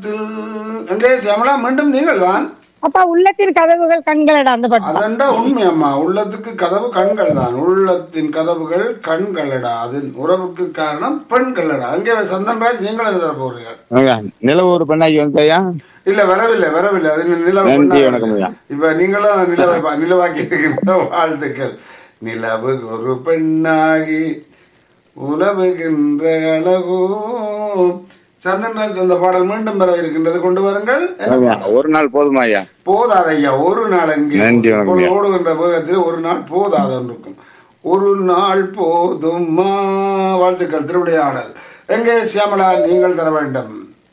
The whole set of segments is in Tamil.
உள்ளத்தில் எங்கே சியாமலா மீண்டும் நீங்கள் தான் அப்பா உள்ளத்தின் கதவுகள் கண்களடா அந்த பாட்டு அதண்டா உண்மை அம்மா உள்ளத்துக்கு கதவு கண்கள் தான் உள்ளத்தின் கதவுகள் கண்களடா அதன் உறவுக்கு காரணம் பெண்களடா அங்கே சந்தன்ராஜ் நீங்கள் என்ன தர போறீர்கள் ஐயா, நிலவு ஒரு பெண்ணாகி வந்தாயா இல்ல வரவில்லை வரவில்லை அது நிலவு நன்றி, பெண்ணாக வணக்கம் ஐயா. இப்ப நீங்களும் நிலவை பா- நிலவாக்கி இருக்கின்ற வாழ்த்துக்கள் நிலவு ஒரு பெண்ணாகி உலவுகின்ற அழகோ சந்தன்ராஜ் அந்த பாடல் மீண்டும் பெற இருக்கின்றது கொண்டு வாருங்கள் ஐயா, ஒரு நாள் போதுமா ஐயா போதாது ஐயா ஒரு நாள் அங்கே நன்றி, வணக்கம் இப்பொழுது ஐயா. ஓடுகின்ற வேகத்தில் ஒரு நாள் போதாது இருக்கும் ஒரு நாள் போதுமா வாழ்த்துக்கள் திருவிளையாடல் எங்கே சியாமலா நீங்கள் தர வேண்டும்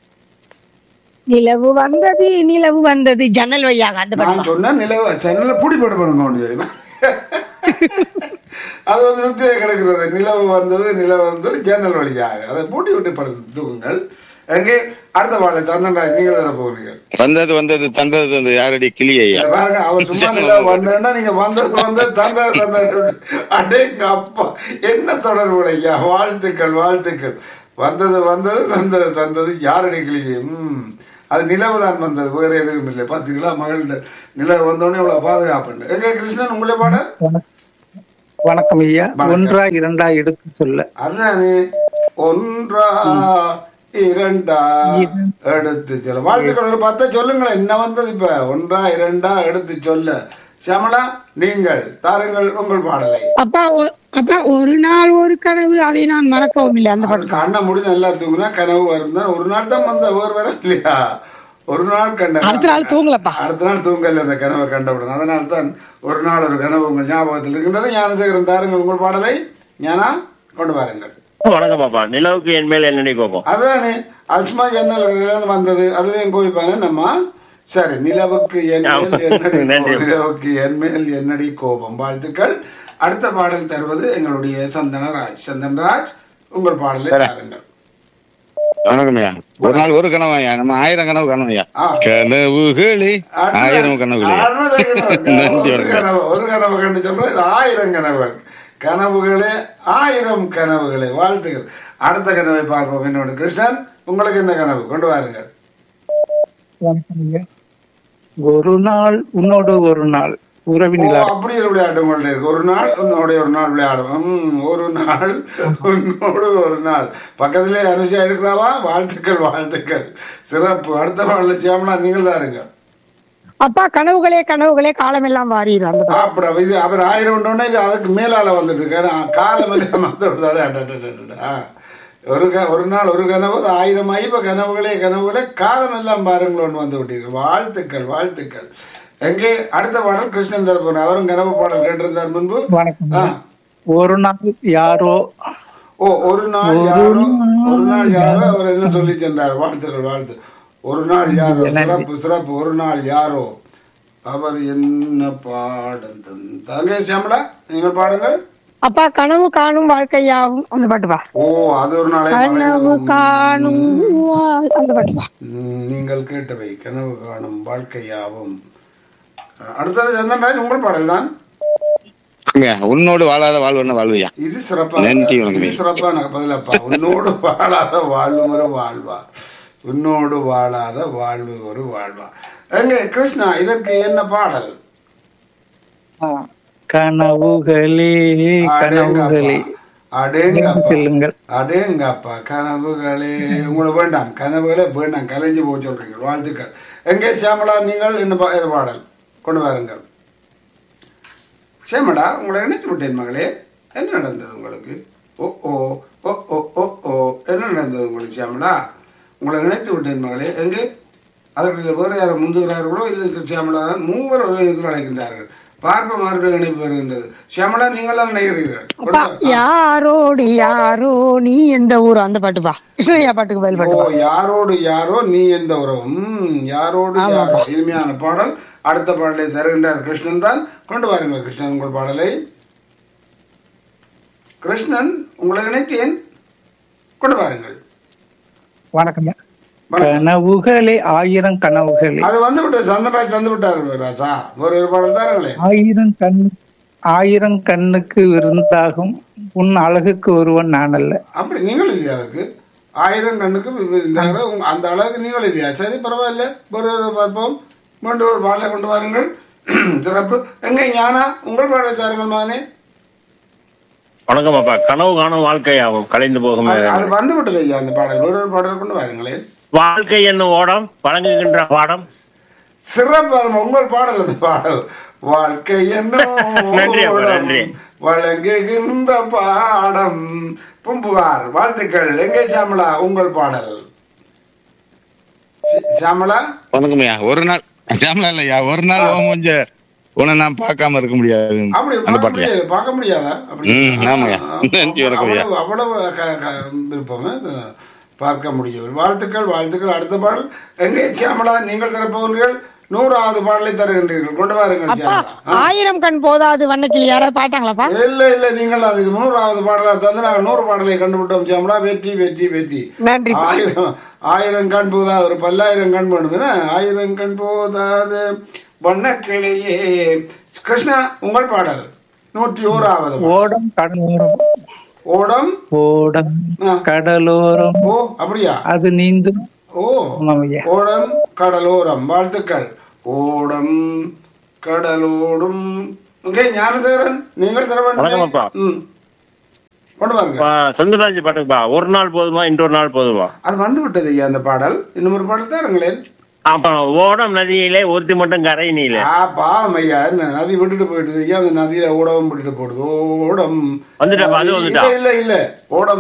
நிலவு வந்தது நிலவு வந்தது ஜன்னல் வழியாக அந்த பாட்டு நான் சொன்னேன் நிலவு சென்னையில் பூடி போட்டு பண்ணுங்க ஒன்று தெரியுமா அது வந்து நிறுத்தியே கிடக்கிறது நிலவு வந்தது நிலவு வந்தது ஜன்னல் வழியாக அதை பூட்டி விட்டு படுத்து தூங்குங்கள் எங்கே அடுத்த பாடலை சந்தன்ராஜ் நீங்கள் தர போகிறீர்கள் வந்தது வந்தது தந்தது தந்தது யாரடி கிளி ஐயா இத பாருங்க அவர் சும்மா நிலவு வந்தேன்னா நீங்க வந்தது வந்து தந்தது தந்தது அடேங்க அப்பா என்ன தொடர்பு ஐயா வாழ்த்துக்கள் வாழ்த்துக்கள் வந்தது வந்தது தந்தது தந்தது யாரடி கிளியே ம் அது நிலவு தான் வந்தது வேற எதுவும் இல்லை பாத்தீங்களா மகள் நிலவு வந்தோடனே இவ்வளவு பாதுகாப்பு எங்க கிருஷ்ணன் உங்களே பாட வணக்கம் ஐயா வணக்கம். ஒன்றா இரண்டா எடுத்து சொல்ல அதுதானே ஒன்றா இரண்டா எடுத்து சொல்ல வாழ்த்துக்கள் ஒரு பத்த சொல்லுங்களேன் என்ன வந்தது இப்ப ஒன்றா இரண்டா எடுத்து சொல்ல சியாமலா நீங்கள் தாருங்கள் உங்கள் பாடலை அப்பா ஒ- அப்பா ஒரு நாள் ஒரு கனவு அதை நான் மறக்கவும் இல்லை அந்த அது பாட்டு கண்ணை முடிஞ்ச நல்லா தூங்குனா கனவு வரும் தான் ஒரு நாள் தான் வந்த ஒரு வர இல்லையா ஒரு நாள் கண்ட அடுத்த நாள் தூங்கலப்பா அடுத்த நாள் தூங்கல அந்த கனவை கண்டவுடன் அதனால் தான் ஒரு நாள் ஒரு கனவு உங்கள் ஞாபகத்தில் இருக்கின்றது ஞானசேகரன் தாருங்கள் உங்கள் பாடலை ஞானா கொண்டு வாருங்கள் வணக்கம் பாப்பா நிலவுக்கு என் மேல் என்னடி கோபம் அதுதானே அஸ்மா ஜன்னல் வந்தது அதுலயும் கோபிப்பானே நம்ம சரி நிலவுக்கு என் மேல் என்னடி நன்றி. கோபம்? நிலவுக்கு என் மேல் என்னடி கோபம் வாழ்த்துக்கள் அடுத்த பாடல் தருவது எங்களுடைய சந்தனராஜ் சந்தன்ராஜ் உங்கள் பாடலை தாருங்கள் வணக்கம் ஐயா ஒரு நாள் ஒரு கனவு ஐயா நம்ம ஆயிரம் கனவு கனவு ஐயா ஆ. கனவுகளே ஆயிரம் கனவுகளே நன்றி ஒரு வணக்கம் கனவு ஒரு கனவு கண்டு சொல்றேன் இது ஆயிரம் கனவுகள் கனவுகளே ஆயிரம் கனவுகளே வாழ்த்துக்கள் அடுத்த கனவை பார்ப்போம் என்னோட கிருஷ்ணன் உங்களுக்கு என்ன கனவு கொண்டு வாருங்கள் வணக்கம் ஐயா ஒரு நாள் உன்னோடு ஒரு நாள் ஓ, உறவினில் அப்படி ஒரு விளையாட்டு உங்கள்ட்ட இருக்கு ஒரு நாள் உன்னோட ஒரு நாள் விளையாடும் ம், ஒரு நாள் உன்னோடு ஒரு நாள் பக்கத்திலே அனுஷா இருக்கிறாவா வாழ்த்துக்கள் வாழ்த்துக்கள் சிறப்பு அடுத்த பாடல சியாமலா நீங்கள் தான் இருங்க அப்பா கனவுகளே கனவுகளே காலமெல்லாம் வாரிடும் அந்த பாட்டு அப்புறம் இது அவர் ஆயிரம் உண்டோன்னே இது அதுக்கு மேலால வந்துட்டு இருக்காரு ஆ, காலம் எல்லாம் வந்து விடுதாலே, அட, அட, அட, அட, ஆ. ஒரு க ஒரு நாள் ஒரு கனவு அது ஆயிரம் ஐப்ப கனவுகளே கனவுகளே காலம் எல்லாம் பாருங்களோன்னு வந்து விட்டீர்கள் வாழ்த்துக்கள் வாழ்த்துக்கள் எங்கே அடுத்த பாடல் கிருஷ்ணன் தரப்பன் அவரும் கனவு பாடல் கேட்டிருந்தார் முன்பு வணக்கம் ஆ. ஒரு நாள் யாரோ ஓ ஒரு நாள் யாரோ ஒரு நாள் யாரோ அவர் என்ன சொல்லி சென்றார் வாழ்த்துக்கள் வாழ்த்து ஒரு நாள் யாரோ சிறப்பு சிறப்பு ஒரு நாள் யாரோ அவர் என்ன பாடல் தங்கே சியாமலா நீங்கள் பாடுங்கள் அப்பா கனவு காணும் வாழ்க்கையாகும் அந்த பாட்டுப்பா ஓ அது ஒரு நாளை கனவு மறைந்து- காணும் வாழ்- அந்த பாட்டுப்பா ம், நீங்கள் கேட்டவை கனவு காணும் வாழ்க்கையாவும் அடுத்தது சந்தன்ராஜ் உங்கள் பாடல் தான் ஐயா, உன்னோடு வாழாத வாழ்வுன்னு வாழ்வையா இது சிறப்பான நன்றி, வணக்கம். இது சிறப்பான பதிலப்பா உன்னோடு வாழாத வாழ்வு ஒரு வாழ்வா உன்னோடு வாழாத வாழ்வு ஒரு வாழ்வா எங்க கிருஷ்ணா இதற்கு என்ன பாடல் ஆ, கனவுகளே கனவுகளே அடேங்கப்பா செல்லுங்கள் அடேங்கப்பா கனவுகளே உங்களுக்கு வேண்டாம் கனவுகளே வேண்டாம் கலைஞ்சு போக சொல்றீங்க வாழ்த்துக்கள் எங்கே சியாமலா நீங்கள் என்ன பா- என்ன பாடல் கொண்டு வாருங்கள் சியாமலா உங்களை இணைத்து விட்டேன் மகளே என்ன நடந்தது உங்களுக்கு ஓ ஓ ஓ ஓ ஓ ஓ என்ன நடந்தது உங்களுக்கு சியாமலா உங்களை இணைத்து விட்டேன் மகளே எங்கே அதற்கு வேறு யாரும் முந்துகிறார்களோ இல்லை சியாமலா தான் மூவர் ஒரு விதத்தில் அழைக்கின்றார்கள் பார்ப்ப மாறுடைய இணைப்பு வருகின்றது சியாமலா நீங்களாம் நினைக்கிறீர்கள் கொண்டு அப்பா வா. யாரோடு யாரோ நீ எந்த ஊர் அந்த பாட்டுப்பா கிருஷ்ணய்யா பாட்டுக்கு பதில் ஓ பாட்டுப்பா யாரோடு யாரோ நீ எந்த உறவு ம், யாரோடு யாரோ இனிமையான பாடல் அடுத்த பாடலை தருகின்றார் கிருஷ்ணன் தான் கொண்டு வாருங்கள் கிருஷ்ணன் உங்கள் பாடலை கிருஷ்ணன் உங்களை இணைத்தேன் கொண்டு வாருங்கள் வணக்கம் ஐயா. வணக்கம். கனவுகளே ஆயிரம் கனவுகளே அது வந்து விட்டு சந்திரராஜ் தந்து விட்டாரு ராஜா ஒரு ஒரு பாடல் தாருங்களே ஆயிரம் கண் ஆயிரம் கண்ணுக்கு விருந்தாகும் உன் அழகுக்கு ஒருவன் நான் அல்ல அப்படி நீங்கள் இல்லையா அதுக்கு ஆயிரம் கண்ணுக்கு வி- இந்த தடவை உங்க- அந்த அளவுக்கு நீங்கள் இல்லையா சரி பரவாயில்ல ஒரு ஒரு பார்ப்போம் மீண்டும் ஒரு பாடலை கொண்டு வாருங்கள் சிறப்பு எங்க ஞானா உங்கள் பாடலை தாருங்கள் மகனே வணக்கம் பாப்பா கனவு காணும் வாழ்க்கையாகும் கலைந்து போகும் அது அது வந்து விட்டது ஐயா அந்த பாடல் ஒரு ஒரு பாடல் கொண்டு வாருங்களேன் வாழ்க்கை என்னும் ஓடம் வழங்குகின்ற பாடம் சிறப்பு உங்கள் பாடல் அந்த பாடல் வாழ்க்கை என்ன நன்றி அப்பா, நன்றி. வழங்குகின்ற பாடம் பூம்புகார் வாழ்த்துக்கள் எங்கே சாமலா உங்கள் பாடல் சி- சாமலா வணக்கம் ஐயா ஒரு நாள் ஜாமலா இல்லையா ஒரு நாள் உன் மூஞ்ச உன்னை நான் பார்க்காம இருக்க முடியாது அப்படி அந்த பார்க்க பாட்டுல முடியாது பார்க்க முடியாதா அப்படி ம், ஆமாய்யா. நன்றி, வணக்கம் ஐயா. அவ்வளவு அவ்வளவு க- க- விருப்பம் அது பார்க்க முடியும் வாழ்த்துக்கள் வாழ்த்துக்கள் அடுத்த பாடல் எங்கே சியாமலா நீங்கள் தரப்போகிறீர்கள் நூறாவது பாடலை தருகின்றீர்கள் கொண்டு வாருங்கள் அப்பா சியாமலா ஆ. ஆயிரம் கண் போதாது வண்ணக்கிளி யாராவது பாட்டாங்களாப்பா இல்ல இல்ல நீங்கள் அது இது நூறாவது பாடலா தந்து நாங்கள் நூறு பாடலை கண்டுபிட்டோம் சியாமலா வெற்றி வெற்றி வெற்றி நன்றி ஆயிரம் ஆயிரம் கண் போதாது ஒரு பல்லாயிரம் கண் வேணும் என்ன? ஆயிரம் கண் போதாது வண்ணக்கிளியே கிருஷ்ணா உங்கள் பாடல் நூற்றி ஓராவது பாடல். ஓடம் கடலோரம் ஓடம் ஓடம் ஆ. கடலோரம் ஓ அப்படியா அது நீந்தும் ஓ ஆமாம் ஐயா ஓடம் கடலோரம் வாழ்த்துக்கள் ஓடம் கடலோடும் ஓகே ஞானசேகரன் நீங்கள் தர வணக்கம் அப்பா. வேண்டும் ம் கொண்டு வாருங்க சொந்தராஜ் பாட்டுப்பா ஒரு நாள் போதுமா இன்னொரு நாள் போதுமா அது வந்து விட்டது ஐயா அந்த பாடல் இன்னும் ஒரு பாடல் தாருங்களேன் அப்ப ஓடம் நதியிலே ஒருத்தி மட்டும் கரை நீல ஆ பாவம் ஐயா என்ன நதி விட்டுட்டு போயிடுது ஐயா அந்த நதியில ஓடவும் விட்டுட்டு போடுது ஓடம் வந்துட்டா, அது நதி- வந்துட்டா. இல்ல இல்ல இல்ல ஓடம்